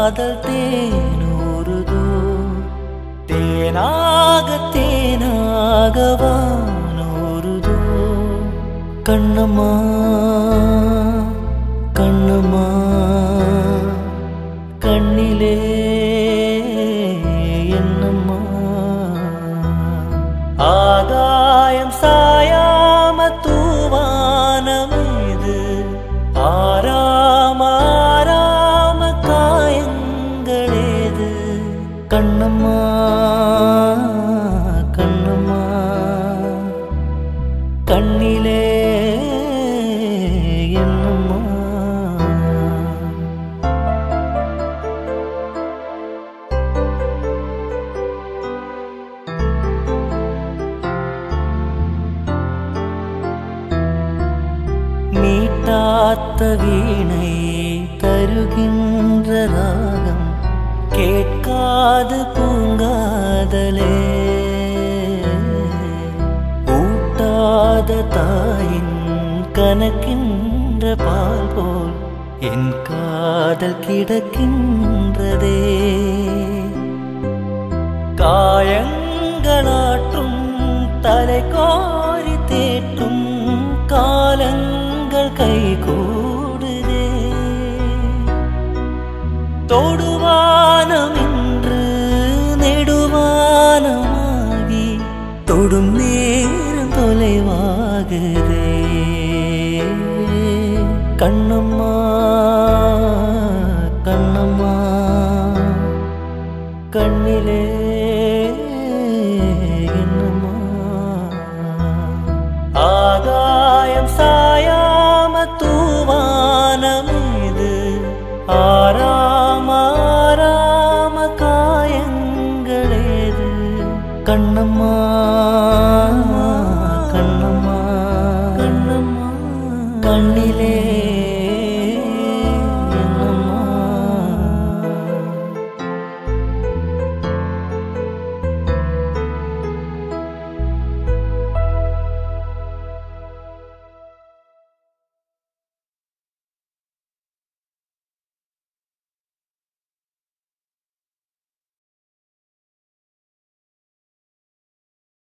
காதல் தேனூறுதோ தேனாக தேனாக வானூறுதோ கண்ணம்மா கண்ணம்மா கண்ணிலே என்னம்மா ஆகாயம் சாயாம தூவானமீது ஆராம ஆராம காயங்களேது கண்ணம்மா கண்ணம்மா கண்ணிலே என்னம்மா மீட்டாத்த வீணை தருகின்ற ராகம் கேட்காது பூங்காதலே ஊட்டாத தாயின் கணக்கின்ற பால் போல் என் காதல் கிடக்கின்றதே காயங்களாற்றும் தலை கோரி தேற்றும் காலங்கள் கை கூடுதே தொடுவானம் என்று நெடுவானமாகி தொடும் நேரம் தொலைவாகுதே கண்ணம்மா கண்ணம்மா கண்ணிலே என்னம்மா ஆகாயம் சாயாம தூவானமீது ஆராம ஆராம காயங்களேது கண்ணம்மா கண்ணம்மா கண்ணம்மா கண்ணிலே